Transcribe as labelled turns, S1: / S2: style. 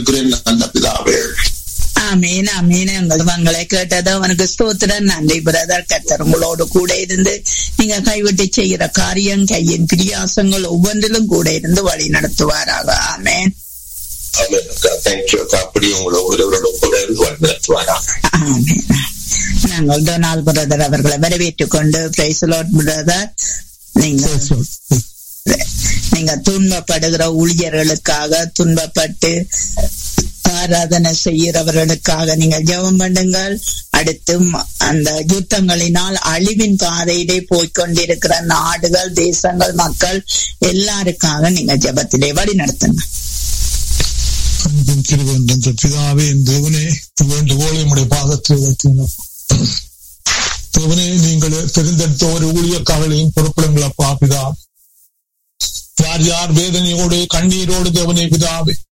S1: ஜெபிக்கிறேன் நல்ல பிதாவே
S2: ஆமீன் ஆமீன் எங்கள் மங்களை கேட்டது அவனுக்கு ஸ்தோத்திரம் நன்றி பிரதர் கத்தர் உங்களோடு கூட இருந்து நீங்க கைவிட்டு செய்கிற காரியம் கையின் பிரியாசங்கள் ஒவ்வொன்றிலும் கூட இருந்து வழி நடத்துவாராக ஆமேன்
S1: ஆமென் அக்கா தேங்க்யூ அக்கா அப்படி உங்களை ஒருவரோட கூட இருந்து வழி நடத்துவாராக
S2: ஆமேன் நாங்கள் டொனால் பிரதர் அவர்களை வரவேற்றுக் கொண்டு பிரைஸ் பிரதர் நீங்க நீங்க துன்பப்படுகிற ஊழியர்களுக்காக துன்பப்பட்டு ஆராதனை செய்கிறவர்களுக்காக நீங்கள் ஜெபம் பண்ணுங்கள் அடுத்து ம- அந்த யுத்தங்களினால் அழிவின் பாதையிலே போய்க்கொண்டிருக்கிற நாடுகள் தேசங்கள் மக்கள் எல்லாருக்காக நீங்க ஜெபத்திலே வழி நடத்துங்க
S3: அன்பின் கிருபென்ற பிதாவே என் தேவனே வேண்டுகோளை உடைய பாதத்தில் வைக்கின்றோம் தேவனே நீங்கள் தெரிந்தெடுத்த ஒரு ஊழியக்காரர்களையும் பொறுப்பிடுங்கள் அப்பா பிதா யார் யார் வேதனையோடு கண்ணீரோடு தேவனே பிதாவே